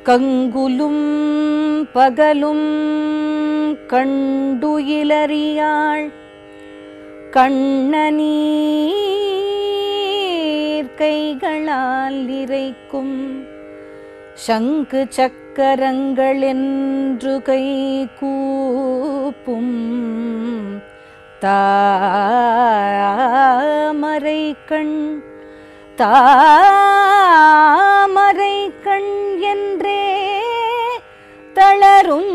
கங்குலும் பகலும் கண்டுயிலறியாள் கண்ணநீர் கைகளால் இறைக்கும் சங்கு சக்கரங்கள் என்று கை கூப்பும் தாமரை கண் தாமரை கண் என்றே தளரும்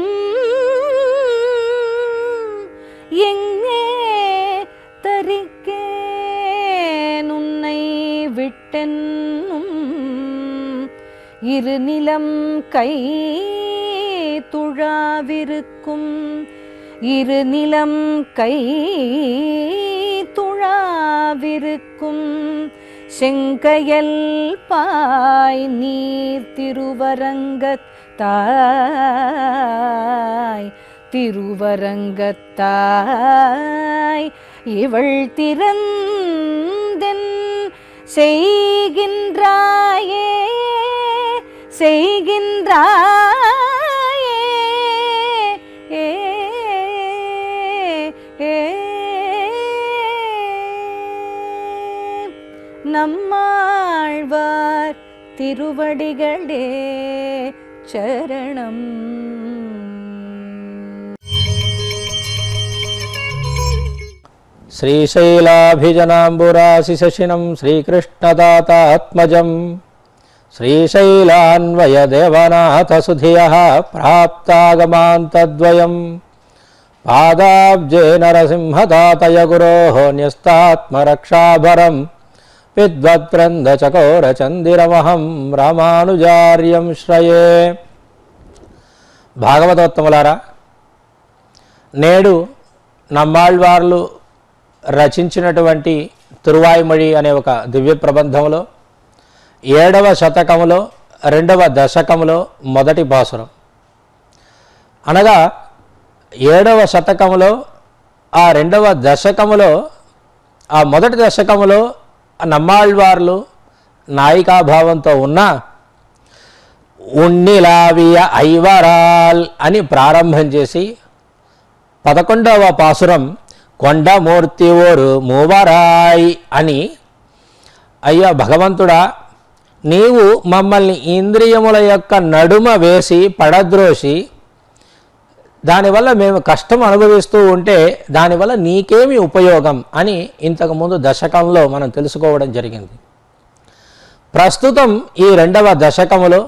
எங்கே தரிக்கேன் உன்னை விட்டென்னும் இருநிலம் கை துழாவிருக்கும் இருநிலம் கை துழாவிருக்கும் செங்கையல் பாய் நீர் திருவரங்கத்தாய் திருவரங்கத்தாய் இவள் திறந்தென் செய்கின்றாயே செய்கின்றாயே ஏ ஏ நம்மாழ்வார் திருவடிகளே சரணம் శ్రీశైలాభిజనాంబురాశిశినం శ్రీకృష్ణదాతాత్మజం శ్రీశైలాన్వయదేవనాథసుధియ ప్రాప్తాగమాంతద్వయం పాదాబ్జే నరసింహదాతయ గురో న్యస్తాత్మరక్షాభరం విద్వద్గ్రంథచకోరచందిరమహం రామానుజార్యం శ్రయే భాగవతోత్తములారా నేడు నమ్మాళ్వార్లు రచించినటువంటి తిరువాయిమొഴి అనే ఒక దివ్య ప్రబంధంలో ఏడవ శతకములో రెండవ దశకములో మొదటి బాసురం అనగా ఏడవ శతకములో ఆ రెండవ దశకములో ఆ మొదటి దశకములో నమ్మాళ్వార్లు నాయికాభావంతో ఉన్న ఉన్నిలావియ ఐవరాల్ అని ప్రారంభం చేసి పదకొండవ పాసురం కొండమూర్తి ఓరు మూవరాయ్ అని అయ్యా భగవంతుడా నీవు మమ్మల్ని ఇంద్రియముల యొక్క నడుమ వేసి పడద్రోసి దానివల్ల మేము కష్టం అనుభవిస్తూ ఉంటే దానివల్ల నీకేమి ఉపయోగం అని ఇంతకుముందు దశకంలో మనం తెలుసుకోవడం జరిగింది ప్రస్తుతం ఈ రెండవ దశకములో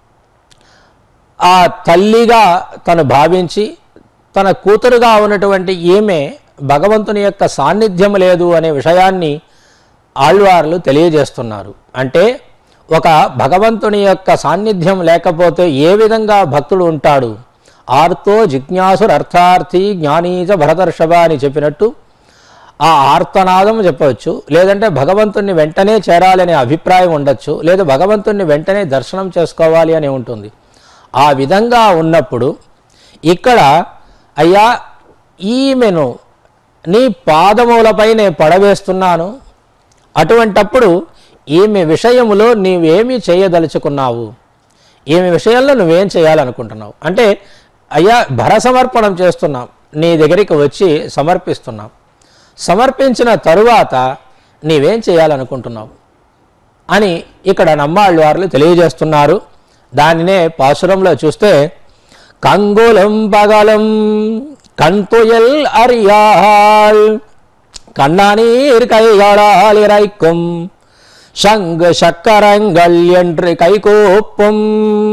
ఆ తల్లిగా తను భావించి తన కూతురుగా ఉన్నటువంటి ఈమె భగవంతుని యొక్క సాన్నిధ్యం లేదు అనే విషయాన్ని ఆళ్వార్లు తెలియజేస్తున్నారు అంటే ఒక భగవంతుని యొక్క సాన్నిధ్యం లేకపోతే ఏ విధంగా భక్తుడు ఉంటాడు ఆర్తో జిజ్ఞాసుడు అర్థార్థి జ్ఞానీజ భరతర్షభ అని చెప్పినట్టు ఆ ఆర్తనాదం చెప్పవచ్చు లేదంటే భగవంతుణ్ణి వెంటనే చేరాలనే అభిప్రాయం ఉండొచ్చు లేదా భగవంతుణ్ణి వెంటనే దర్శనం చేసుకోవాలి అని ఉంటుంది ఆ విధంగా ఉన్నప్పుడు ఇక్కడ అయ్యా ఈమెను నీ పాదములపై నేను పడవేస్తున్నాను అటువంటప్పుడు ఈమె విషయములో నీవేమి చేయదలుచుకున్నావు ఈమె విషయంలో నువ్వేం చేయాలనుకుంటున్నావు అంటే అయ్యా భర సమర్పణం చేస్తున్నాం నీ దగ్గరికి వచ్చి సమర్పిస్తున్నాం సమర్పించిన తరువాత నీవేం చేయాలనుకుంటున్నావు అని ఇక్కడ నమ్మాళ్ళు వారు తెలియజేస్తున్నారు దానినే పాసురంలో చూస్తే కంగులం పగలం கண்துயல் அறியாள் கண்ணானீர் கைகளால் இறைக்கும் சங்கு சக்கரங்கள் என்று கைகூப்பும்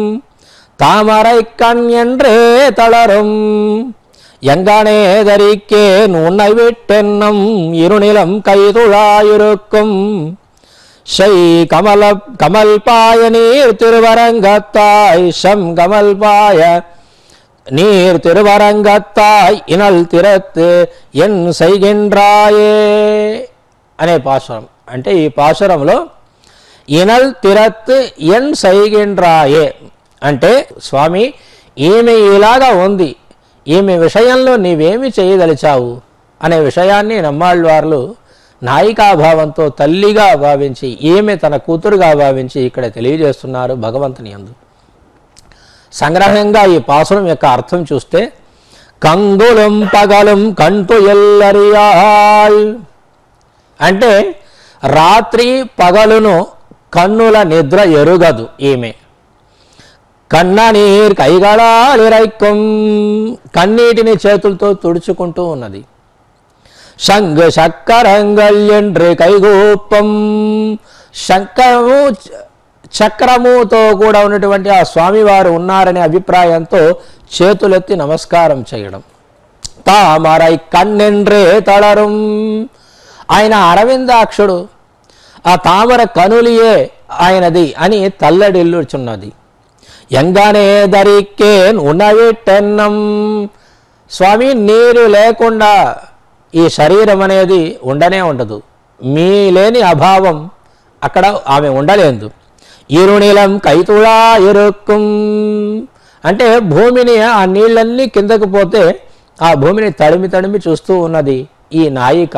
தாமரை கண் என்றே தளரும் எங்கனே தரிக்கேன் உன்னை விட்டென்னும் இருநிலம் கைதுழாயிருக்கும் ஷை கமல கமல் பாய நீர் திருவரங்கத்தாய் ஷம் கமல் பாய நீர் திருவரங்கத்தாய் ఇనల్ తిరత్ ఎన్ సైగిండ్రాయే అనే పాసురం అంటే ఈ పాసురంలో ఇనల్ తిరత్ ఎన్ సైగిండ్రాయే అంటే స్వామి ఈమె ఇలాగా ఉంది ఈమె విషయంలో నీవేమి చేయదలిచావు అనే విషయాన్ని నమ్మాళ్ళవార్లు నాయికాభావంతో తల్లిగా భావించి ఈమె తన కూతురుగా భావించి ఇక్కడ తెలియజేస్తున్నారు భగవంతుని యందు సంగ్రహంగా ఈ పాసురం యొక్క అర్థం చూస్తే కంగులం పగలం కంటు ఎల్లరియాల్ అంటే రాత్రి పగలును కన్నుల నిద్ర ఎరుగదు ఈమె కన్ననీర్ కైగళాలిరైక్కం కన్నీటిని చేతులతో తుడుచుకుంటూ ఉన్నది శంఖ చక్కరంగల్ என்று కైగూపం శంఖము చ- చక్రముతో కూడా ఉన్నటువంటి ఆ స్వామివారు ఉన్నారనే అభిప్రాయంతో చేతులెత్తి నమస్కారం చేయడం తామరై కన్నెండ్రే తళరం ఆయన అరవిందాక్షుడు ఆ తామర కనులియే ఆయనది అని తల్లడిల్లుచున్నది ఎంగానే దరిక్కేన్ ఉన్నవిట్టెన్నం స్వామి నీరు లేకుండా ఈ శరీరం అనేది ఉండనే ఉండదు మీ లేని అభావం అక్కడ ఆమె ఉండలేదు ఇరునిలం కైతుళా ఇరుక్కుం అంటే భూమిని ఆ నీళ్ళన్నీ కిందకు పోతే ఆ భూమిని తడిమి తడిమి చూస్తూ ఉన్నది ఈ నాయిక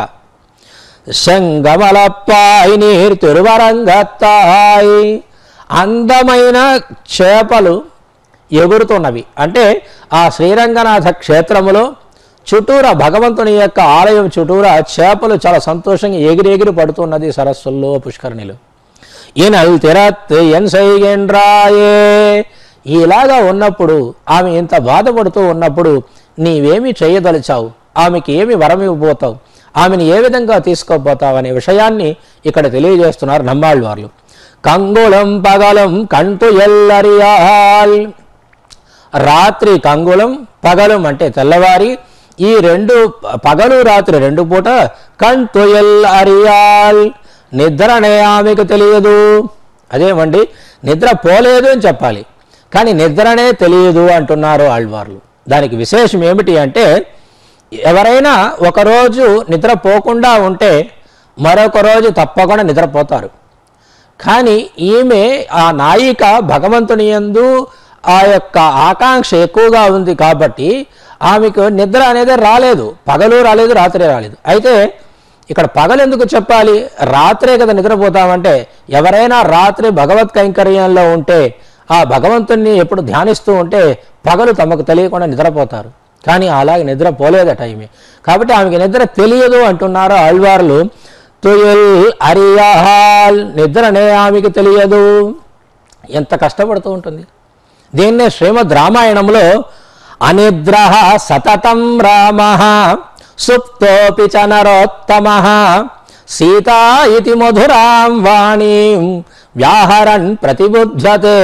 శంగమలప్పాయి నీరు తిరువరంగత్తాయి అందమైన చేపలు ఎగురుతున్నవి అంటే ఆ శ్రీరంగనాథ క్షేత్రములో చుట్టూరా భగవంతుని యొక్క ఆలయం చుట్టూరా చేపలు చాలా సంతోషంగా ఎగిరెగిరి పడుతున్నది సరస్సుల్లో పుష్కరిణిలో ఈనల్ తిరత్ ఎన్ సైగెండ్రాయే ఇలాగా ఉన్నప్పుడు ఆమె ఇంత బాధపడుతూ ఉన్నప్పుడు నీవేమి చేయదలిచావు ఆమెకి ఏమి వరం ఇవ్వబోతావు ఆమెను ఏ విధంగా తీసుకోపోతావు అనే విషయాన్ని ఇక్కడ తెలియజేస్తున్నారు నమ్మాళ్ళు వాళ్ళు కంగుళం పగలం కంటు ఎల్లరియాల్ రాత్రి కంగుళం పగలం అంటే తెల్లవారి ఈ రెండు పగలు రాత్రి రెండు పూట కంటుయల్ అరియాల్ నిద్రనే ఆమెకు తెలియదు అదేమండి నిద్ర పోలేదు అని చెప్పాలి కానీ నిద్రనే తెలియదు అంటున్నారు ఆళ్వార్లు దానికి విశేషం ఏమిటి అంటే ఎవరైనా ఒకరోజు నిద్రపోకుండా ఉంటే మరొక రోజు తప్పకుండా నిద్రపోతారు కానీ ఈమె ఆ నాయిక భగవంతుని యందు ఆ యొక్క ఆకాంక్ష ఎక్కువగా ఉంది కాబట్టి ఆమెకు నిద్ర అనేది రాలేదు పగలు రాలేదు రాత్రి రాలేదు అయితే ఇక్కడ పగలు ఎందుకు చెప్పాలి రాత్రే కదా నిద్రపోతామంటే ఎవరైనా రాత్రి భగవత్ కైంకర్యంలో ఉంటే ఆ భగవంతుణ్ణి ఎప్పుడు ధ్యానిస్తూ ఉంటే పగలు తమకు తెలియకుండా నిద్రపోతారు కానీ అలాగే నిద్ర పోలేదట ఈమె కాబట్టి ఆమెకి నిద్ర తెలియదు అంటున్నారు ఆళ్వార్లు తుయల్ అరియాల్ నిద్రనే ఆమెకి తెలియదు ఎంత కష్టపడుతూ ఉంటుంది దీన్నే శ్రీమద్ రామాయణంలో అనిద్ర సతతం రామ సుప్తోపి చ నరోత్తమ సీతా ఇది మధురాం వాణీం వ్యాహరన్ ప్రతిబుధ్యతే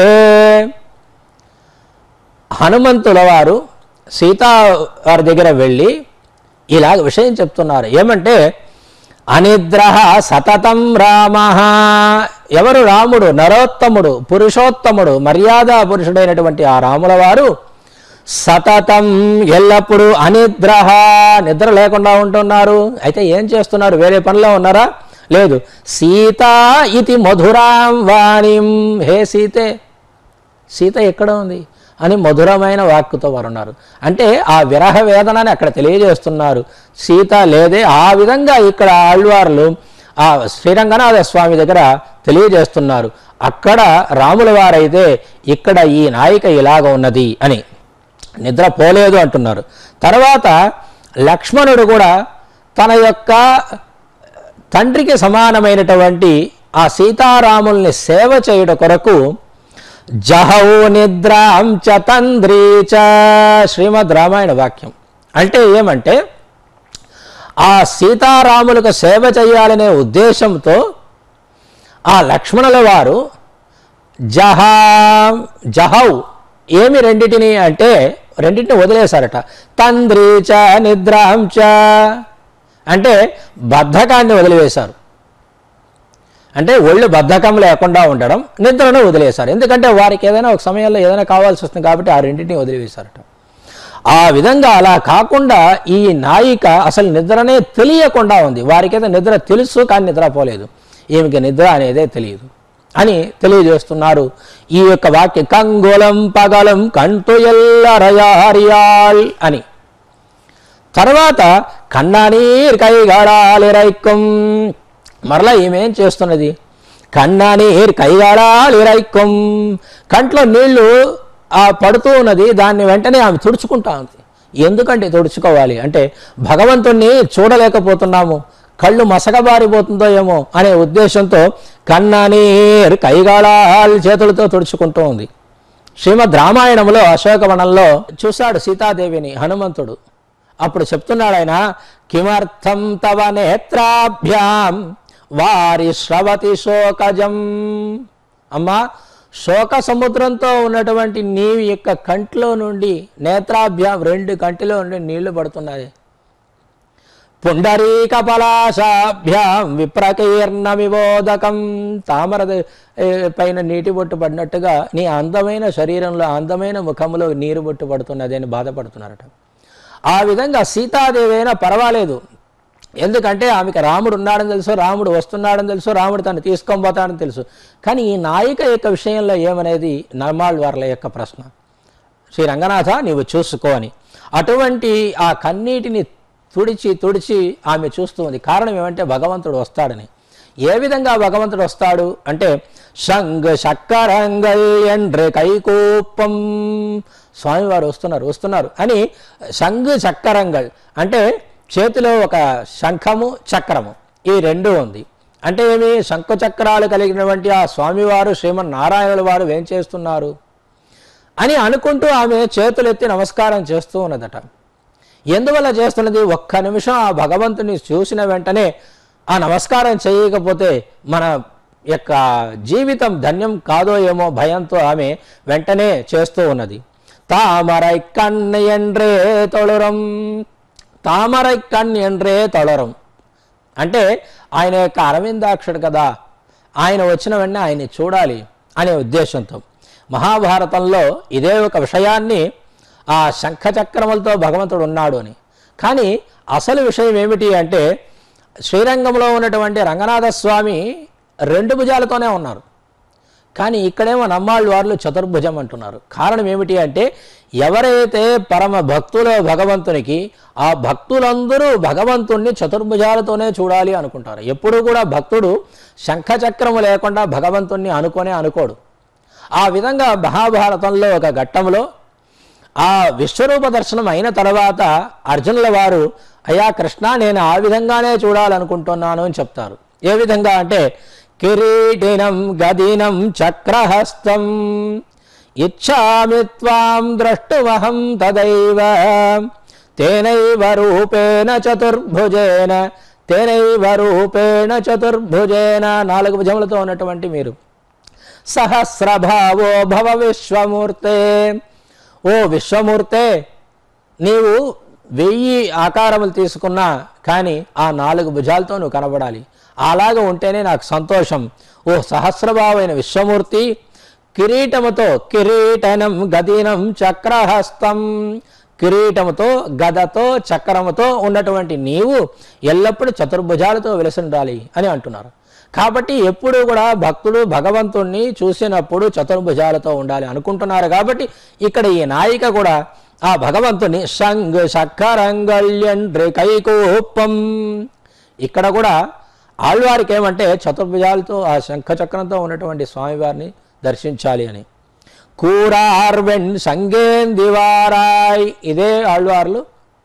హనుమంతుల వారు సీతా వారి దగ్గర వెళ్ళి ఇలాగ విషయం చెప్తున్నారు ఏమంటే అనిద్ర సతతం రామ ఎవరు రాముడు నరోత్తముడు పురుషోత్తముడు మర్యాద పురుషుడైనటువంటి ఆ రాముల వారు సతతం ఎల్లప్పుడూ అనిద్ర నిద్ర లేకుండా ఉంటున్నారు అయితే ఏం చేస్తున్నారు వేరే పనిలో ఉన్నారా లేదు సీత ఇది మధురాం వాణిం హే సీతే సీత ఎక్కడ ఉంది అని మధురమైన వాక్కుతో వారు ఉన్నారు అంటే ఆ విరహ వేదనని అక్కడ తెలియజేస్తున్నారు సీత లేదే ఆ విధంగా ఇక్కడ ఆళ్వార్లు ఆ శ్రీరంగనాథ స్వామి దగ్గర తెలియజేస్తున్నారు అక్కడ రాముల వారైతే ఇక్కడ ఈ నాయిక ఇలాగ ఉన్నది అని నిద్ర పోలేదు అంటున్నారు తర్వాత లక్ష్మణుడు కూడా తన యొక్క తండ్రికి సమానమైనటువంటి ఆ సీతారాముల్ని సేవ చేయుట కొరకు జహౌ నిద్రాం చ తంద్రీ చ శ్రీమద్ రామాయణ వాక్యం అంటే ఏమంటే ఆ సీతారాములకు సేవ చేయాలనే ఉద్దేశంతో ఆ లక్ష్మణుల వారు జహా జహౌ ఏమి రెండిటిని అంటే రెండింటిని వదిలేశారట తంద్రీ చ నిద్రాం చ అంటే బద్ధకాన్ని వదిలివేశారు అంటే ఒళ్ళు బద్ధకం లేకుండా ఉండడం నిద్రను వదిలేశారు ఎందుకంటే వారికి ఏదైనా ఒక సమయంలో ఏదైనా కావాల్సి వస్తుంది కాబట్టి ఆ రెండింటిని వదిలివేశారట ఆ విధంగా అలా కాకుండా ఈ నాయిక అసలు నిద్రనే తెలియకుండా ఉంది వారికైతే నిద్ర తెలుసు కానీ నిద్రపోలేదు ఈమెకి నిద్ర అనేదే తెలియదు అని తెలియజేస్తున్నారు ఈ యొక్క వాక్య కంగులం పగలం కంటు ఎల్లరయారియాల్ అని తర్వాత కన్నానీర్ కైగాడాలిరైక్కం మరలా ఈమెం చేస్తున్నది కన్నానీర్ కైగాడాలిరైక్కం కంట్లో నీళ్లు ఆ పడుతూ ఉన్నది దాన్ని వెంటనే ఆమె తుడుచుకుంటా ఉంది ఎందుకంటే తుడుచుకోవాలి అంటే భగవంతుణ్ణి చూడలేకపోతున్నాము కళ్ళు మసకబారిపోతుందో ఏమో అనే ఉద్దేశంతో కన్ననీరు కైగాళాలు చేతులతో తుడుచుకుంటూ ఉంది శ్రీమద్ రామాయణంలో అశోకవనంలో చూశాడు సీతాదేవిని హనుమంతుడు అప్పుడు చెప్తున్నాడు ఆయన కిమర్థం తవ నేత్రాభ్యాం వారి శ్రవతి శోకజం అమ్మా శోక సముద్రంతో ఉన్నటువంటి నీ యొక్క కంటిలో నుండి నేత్రాభ్యాం రెండు కంటిలో నుండి నీళ్లు పడుతున్నాయి పుండరీక పలాశాభ్యాం విప్రకీర్ణ విబోధకం తామర ద- ఏ, పైన నీటి బొట్టు పడినట్టుగా నీ అందమైన శరీరంలో అందమైన ముఖంలో నీరు బొట్టు పడుతున్నది అని బాధపడుతున్నారట ఆ విధంగా సీతాదేవి అయినా పర్వాలేదు ఎందుకంటే ఆమెకి రాముడు ఉన్నాడని తెలుసు రాముడు వస్తున్నాడని తెలుసు రాముడు తను తీసుకొని పోతాడని తెలుసు కానీ ఈ నాయిక యొక్క విషయంలో ఏమనేది నర్మాళ్వార్ల యొక్క ప్రశ్న శ్రీ రంగనాథ నీవు చూసుకో అని అటువంటి ఆ కన్నీటిని తుడిచి తుడిచి ఆమె చూస్తూ ఉంది కారణం ఏమంటే భగవంతుడు వస్తాడని ఏ విధంగా భగవంతుడు వస్తాడు అంటే షంగ్ శక్కరంగల్ ఎండ్రె కైకూపం స్వామివారు వస్తున్నారు వస్తున్నారు అని షంగ్ చక్కరంగల్ అంటే చేతిలో ఒక శంఖము చక్రము ఈ రెండు ఉంది అంటే ఏమి శంఖ చక్రాలు కలిగినటువంటి ఆ స్వామివారు శ్రీమన్నారాయణుల వారు ఏం చేస్తున్నారు అని అనుకుంటూ ఆమె చేతులెత్తి నమస్కారం చేస్తూ ఉన్నదట ఎందువల్ల చేస్తున్నది ఒక్క నిమిషం ఆ భగవంతుని చూసిన వెంటనే ఆ నమస్కారం చేయకపోతే మన యొక్క జీవితం ధన్యం కాదో ఏమో భయంతో ఆమె వెంటనే చేస్తూ ఉన్నది తామరై కన్ను ఎండ్రే తొళురం తామరై కన్ను ఎండ్రే తొళరం అంటే ఆయన యొక్క అరవిందాక్షుడు కదా ఆయన వచ్చిన వెంటనే ఆయన్ని చూడాలి అనే ఉద్దేశంతో మహాభారతంలో ఇదే ఒక విషయాన్ని ఆ శంఖచక్రములతో భగవంతుడు ఉన్నాడు అని కానీ అసలు విషయం ఏమిటి అంటే శ్రీరంగంలో ఉన్నటువంటి రంగనాథ స్వామి రెండు భుజాలతోనే ఉన్నారు కానీ ఇక్కడేమో నమ్మాళ్ళు వారు చతుర్భుజం అంటున్నారు కారణం ఏమిటి అంటే ఎవరైతే పరమ భక్తులో భగవంతునికి ఆ భక్తులందరూ భగవంతుణ్ణి చతుర్భుజాలతోనే చూడాలి అనుకుంటారు ఎప్పుడూ కూడా భక్తుడు శంఖచక్రము లేకుండా భగవంతుణ్ణి అనుకోనే అనుకోడు ఆ విధంగా మహాభారతంలో ఒక ఘట్టంలో ఆ విశ్వరూప దర్శనం అయిన తర్వాత అర్జునుల వారు అయ్యా కృష్ణ నేను ఆ విధంగానే చూడాలనుకుంటున్నాను అని చెప్తారు ఏ విధంగా అంటే కిరీటినం గదినం చక్రహస్తం ఇచ్చామి త్వాం ద్రష్టుమహం తదైవ తేనైవ రూపేణ చతుర్భుజేన తేనైవ రూపేణ చతుర్భుజేన నాలుగు భుజములతో ఉన్నటువంటి మీరు సహస్రభావో భవ విశ్వమూర్తే ఓ విశ్వమూర్తే నీవు వెయ్యి ఆకారములు తీసుకున్నా కానీ ఆ నాలుగు భుజాలతో నువ్వు కనబడాలి అలాగ ఉంటేనే నాకు సంతోషం ఓ సహస్రభావైన విశ్వమూర్తి కిరీటముతో కిరీటనం గదినం చక్రహస్తం కిరీటముతో గదతో చక్రముతో ఉన్నటువంటి నీవు ఎల్లప్పుడూ చతుర్భుజాలతో వెలసిండాలి అని అంటున్నారు కాబట్టి ఎప్పుడూ కూడా భక్తుడు భగవంతుణ్ణి చూసినప్పుడు చతుర్భుజాలతో ఉండాలి అనుకుంటున్నారు కాబట్టి ఇక్కడ ఈ నాయిక కూడా ఆ భగవంతుని షంగ్ శక్కరంగళ్యండ్రి కైకూపం ఇక్కడ కూడా ఆళ్వారికి ఏమంటే చతుర్భుజాలతో ఆ శంఖ చక్రంతో ఉన్నటువంటి స్వామివారిని దర్శించాలి అని కూరార్వెన్ సంగేందివారాయ్ ఇదే ఆళ్వార్లు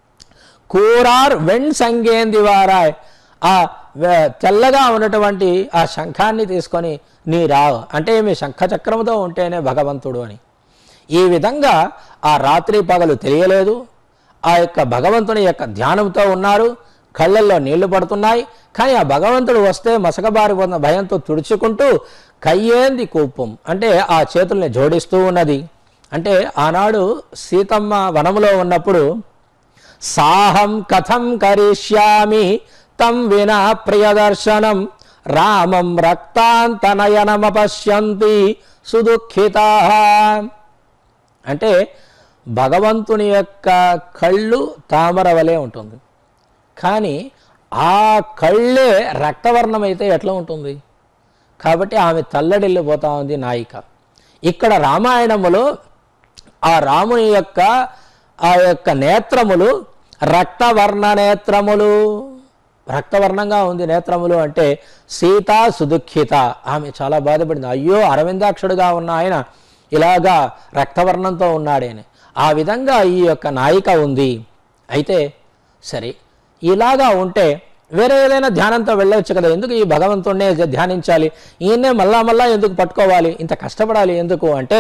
కూరార్ వెణ్ సంగేందివారాయ్ ఆ వె- తెల్లగా ఉన్నటువంటి ఆ శంఖాన్ని తీసుకొని నీ రావు అంటే మీ శంఖ చక్రముతో ఉంటేనే భగవంతుడు అని ఈ విధంగా ఆ రాత్రి పగలు తెలియలేదు ఆ యొక్క భగవంతుని యొక్క ధ్యానంతో ఉన్నారు కళ్ళల్లో నీళ్లు పడుతున్నాయి కానీ ఆ భగవంతుడు వస్తే మసకబారిపోతున్న భయంతో తుడుచుకుంటూ కయ్యేంది కూపం అంటే ఆ చేతుల్ని జోడిస్తూ ఉన్నది అంటే ఆనాడు సీతమ్మ వనములో ఉన్నప్పుడు సాహం కథం కరిష్యామి తం వినా ప్రియదర్శనం రామం రక్తాంతనయనమపశ్యంతి సుదుఃఖితా అంటే భగవంతుని యొక్క కళ్ళు తామర వలె ఉంటుంది కానీ ఆ కళ్ళే రక్తవర్ణమైతే ఎట్లా ఉంటుంది కాబట్టి ఆమె తల్లడిల్లిపోతా ఉంది నాయిక ఇక్కడ రామాయణములో ఆ రాముని యొక్క ఆ యొక్క నేత్రములు రక్తవర్ణ నేత్రములు రక్తవర్ణంగా ఉంది నేత్రములు అంటే సీత సుదుఖిత ఆమె చాలా బాధపడింది అయ్యో అరవిందాక్షుడుగా ఉన్న ఆయన ఇలాగా రక్తవర్ణంతో ఉన్నాడని ఆ విధంగా ఈ యొక్క నాయిక ఉంది అయితే సరే ఇలాగా ఉంటే వేరే ఏదైనా ధ్యానంతో వెళ్ళవచ్చు కదా ఎందుకు ఈ భగవంతుడినే ధ్యానించాలి ఈయన్నే మళ్ళా మళ్ళా ఎందుకు పట్టుకోవాలి ఇంత కష్టపడాలి ఎందుకు అంటే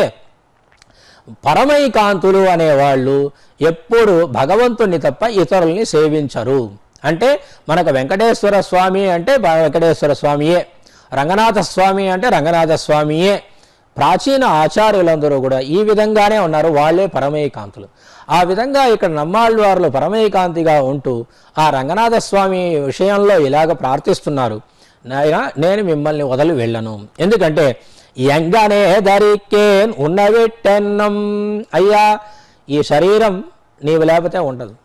పరమైకాంతులు అనేవాళ్ళు ఎప్పుడు భగవంతుణ్ణి తప్ప ఇతరుల్ని సేవించరు అంటే మనకు వెంకటేశ్వర స్వామి అంటే బ- వెంకటేశ్వర స్వామియే రంగనాథ స్వామి అంటే రంగనాథ స్వామియే ప్రాచీన ఆచార్యులందరూ కూడా ఈ విధంగానే ఉన్నారు వాళ్ళే పరమైకాంతులు ఆ విధంగా ఇక్కడ నమ్మాళ్ళు వారు పరమైకాంతిగా ఉంటూ ఆ రంగనాథ స్వామి విషయంలో ఇలాగ ప్రార్థిస్తున్నారు నాయన నేను మిమ్మల్ని వదిలి వెళ్ళను ఎందుకంటే ఎంగనే ధరికేన్ ఉన్నవిట్టెన్నం అయ్యా ఈ శరీరం నీవు లేకపోతే ఉండదు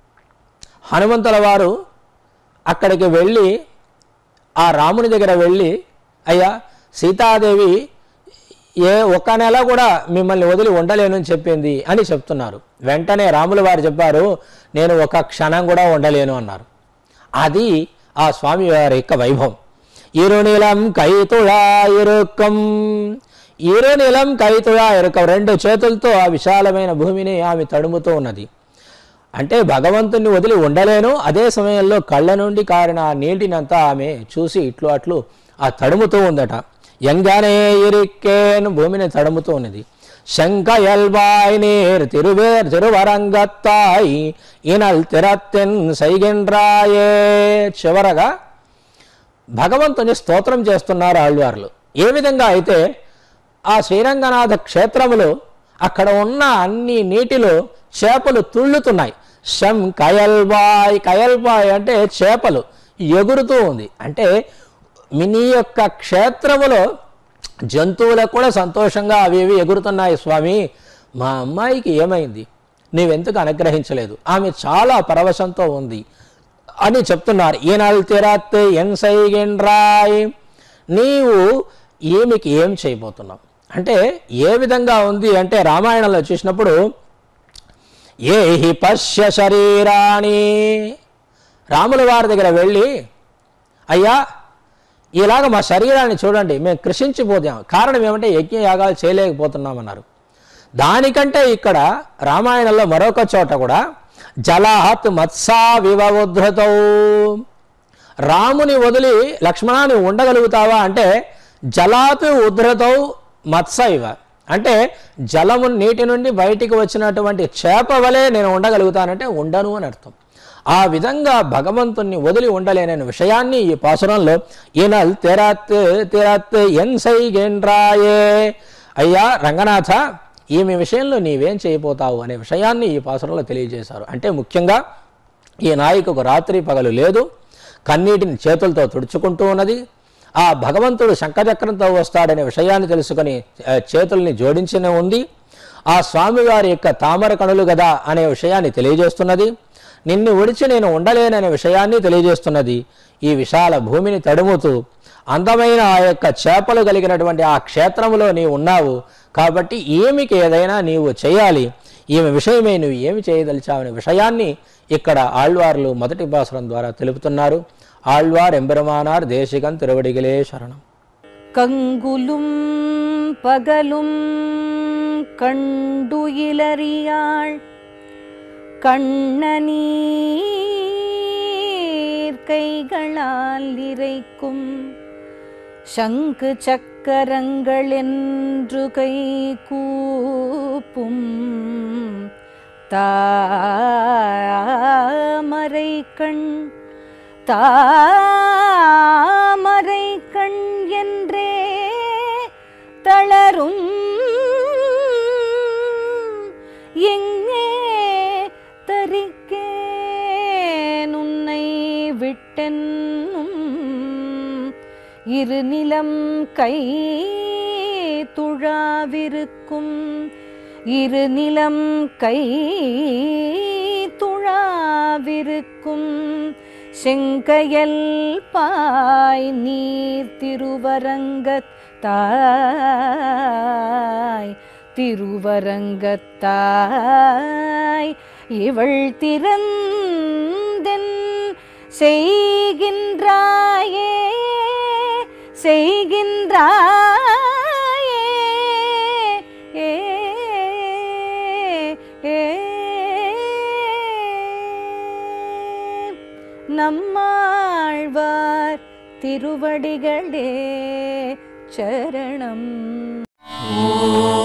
హనుమంతుల వారు అక్కడికి వెళ్ళి ఆ రాముని దగ్గర వెళ్ళి అయ్యా సీతాదేవి ఏ ఒక్క నెల కూడా మిమ్మల్ని వదిలి ఉండలేను అని చెప్పింది అని చెప్తున్నారు వెంటనే రాముల వారు చెప్పారు నేను ఒక క్షణం కూడా ఉండలేను అన్నారు అది ఆ స్వామి వారి యొక్క వైభవం ఇరునిలం కైతుళా ఇరుకం ఇరునిలం కైతుళా ఇరుకం రెండు చేతులతో ఆ విశాలమైన భూమిని ఆమె తడుముతూ ఉన్నది అంటే భగవంతుని వదిలి ఉండలేను అదే సమయంలో కళ్ళ నుండి కారిన ఆ నీటినంతా ఆమె చూసి ఇట్లు అట్లు ఆ తడుముతూ ఉందట ఎంగానే ఇరిక్కేను భూమిని తడుముతూ ఉన్నది శంకయల్వాయ్ నీర్ తిరువేర్ తిరువరంగత్తాయి ఇనల్ తిరత్తెన్ సైగెండ్రాయే చివరగా భగవంతుని స్తోత్రం చేస్తున్నారు ఆళ్వార్లు ఏ విధంగా అయితే ఆ శ్రీరంగనాథ క్షేత్రములో అక్కడ ఉన్న అన్ని నీటిలో చేపలు తుళ్ళుతున్నాయి శం కయల్బాయ్ కయల్బాయ్ అంటే చేపలు ఎగురుతూ ఉంది అంటే మినీ యొక్క క్షేత్రములో జంతువులకు కూడా సంతోషంగా అవి ఇవి ఎగురుతున్నాయి స్వామి మా అమ్మాయికి ఏమైంది నీవెందుకు అనుగ్రహించలేదు ఆమె చాలా పరవశంతో ఉంది అని చెప్తున్నారు ఈనల్ తిరత్ ఎన్సైగెండ్రాయ్ నీవు ఈమెకి ఏం చేయబోతున్నావు అంటే ఏ విధంగా ఉంది అంటే రామాయణంలో చూసినప్పుడు ఏ హి పశ్య శరీరాణి రాముల వారి దగ్గర వెళ్ళి అయ్యా ఇలాగ మా శరీరాన్ని చూడండి మేము కృషించిపోతాం కారణం ఏమంటే యజ్ఞయాగాలు చేయలేకపోతున్నామన్నారు దానికంటే ఇక్కడ రామాయణంలో మరొక చోట కూడా జలాత్ మత్సా వివోద్ధృతౌ రాముని వదిలి లక్ష్మణాన్ని ఉండగలుగుతావా అంటే జలాత్ ఉద్ధృతౌ మత్స ఇవ అంటే జలము నీటి నుండి బయటికి వచ్చినటువంటి చేప వలె నేను ఉండగలుగుతానంటే ఉండను అని అర్థం ఆ విధంగా భగవంతుణ్ణి వదిలి ఉండలేనని విషయాన్ని ఈ పాసురంలో ఈనల్ తెరత్ తెరత్ ఎన్ సైగెండ్రాయే అయ్యా రంగనాథ ఈమె విషయంలో నీవేం చేయబోతావు అనే విషయాన్ని ఈ పాసురంలో తెలియజేశారు అంటే ముఖ్యంగా ఈ నాయకుకు రాత్రి పగలు లేదు కన్నీటిని చేతులతో తుడుచుకుంటూ ఉన్నది ఆ భగవంతుడు శంఖచక్రంతో వస్తాడనే విషయాన్ని తెలుసుకొని ఆ, చేతుల్ని జోడించిన ఉంది ఆ స్వామివారి యొక్క తామర కణులు గదా అనే విషయాన్ని తెలియజేస్తున్నది నిన్ను విడిచి నేను ఉండలేననే విషయాన్ని తెలియజేస్తున్నది ఈ విశాల భూమిని తడుముతూ అందమైన ఆ యొక్క చేపలు కలిగినటువంటి ఆ క్షేత్రములో నీవు ఉన్నావు కాబట్టి ఏమికి ఏదైనా నీవు చేయాలి ఈమె విషయమే నువ్వు ఏమి చేయదలిచావనే విషయాన్ని ఇక్కడ ఆళ్వార్లు మొదటి భాషరం ద్వారా తెలుపుతున్నారు ఆళ్వార్ ఎంబెరుమానార్ దేశికం తిరువడిగలే శరణం கங்குலும் பகலும் கண்டு இலறியாள் கண்ணநீர் கைகளால் இறைக்கும் சங்கு சக்கரங்கள் என்று கை கூப்பும் தாமரை கண் தாமரை கண் என்றே தளரும் எங்கே தரிக்கேன் உன்னை விட்டென்னும் இருநிலம் கை துழாவிருக்கும் இருநிலம் கை துழாவிருக்கும் செங்கையல் பாய் நீர் திருவரங்கத்தாய் திருவரங்கத்தாய் இவள் திறந்தென் செய்கின்றாயே செய்கின்றாயே ஏ நம்மாழ்வார் திருவடிகளே சரணம் ஓம்